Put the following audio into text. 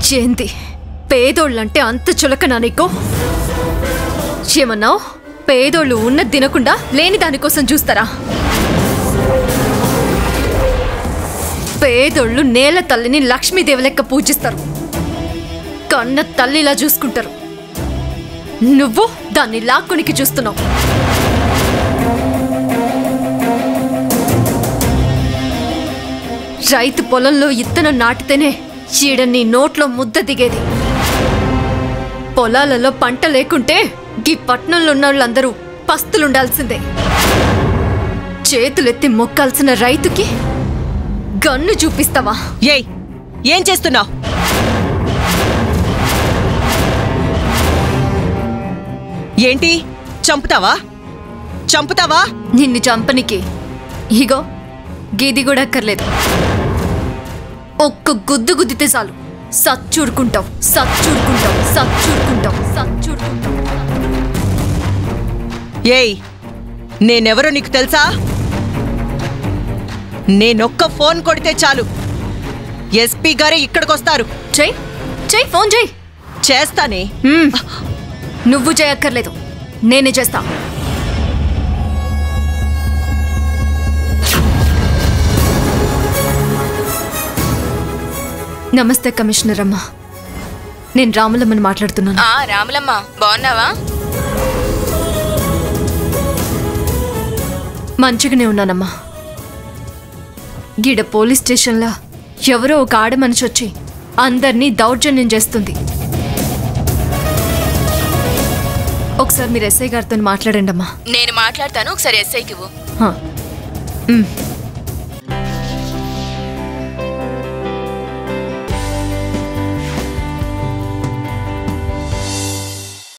ఏంది పేదోళ్ళంటే అంత చులకనా నీకు ఏమన్నావు పేదోళ్ళు ఉన్నది తినకుండా లేని దానికోసం చూస్తారా పేదోళ్ళు నేల తల్లిని లక్ష్మీదేవి లెక్క పూజిస్తారు కన్న తల్లిలా చూసుకుంటారు నువ్వు దాన్ని లాక్కునికి చూస్తున్నావు రైతు పొలంలో ఇత్తనం నాటితేనే చీడ నీ నోట్లో ముద్ద దిగేది పొలాలలో పంట లేకుంటే గీ పట్నంలో ఉన్న వాళ్ళందరూ పస్తులుండాల్సిందే చేతులెత్తి మొక్కాల్సిన రైతుకి గన్ను చూపిస్తావా ఏయ్ ఏం చేస్తున్నావు ఏంటి చంపుతావా చంపుతావా నిన్ను చంపనికి ఇగో గీది కూడా అక్కర్లేదు ఒక్క గుద్దు గుద్దితే చాలు సచ్చూరుకుంటావు సచ్చూరుకుంటావు సచ్చూరుకుంటావు సచ్చూరుకుంటావు ఏయ్ నేనెవరో నీకు తెలుసా నేనొక్క ఫోన్ కొడితే చాలు ఎస్పీ గారే ఇక్కడికొస్తారు చెయ్ చెయ్ ఫోన్ చెయ్ చేస్తానే మ్మ్. నువ్వు చేయక్కర్లేదు నేనే చేస్తా నమస్తే కమిషనర్ అమ్మా నేను రాములమ్మని మాట్లాడుతున్నాను ఆ రాములమ్మ బాగున్నావా మంచిగానే ఉన్నానమ్మా గీడ పోలీస్ స్టేషన్లో ఎవరో ఒక ఆడ మనిషి వచ్చి అందరినీ దౌర్జన్యం చేస్తుంది ఒకసారి మీరు ఎస్ఐ గారితో మాట్లాడండి అమ్మా నేను మాట్లాడతాను ఒకసారి ఎస్ఐకి ఇవ్వు హ. మ్.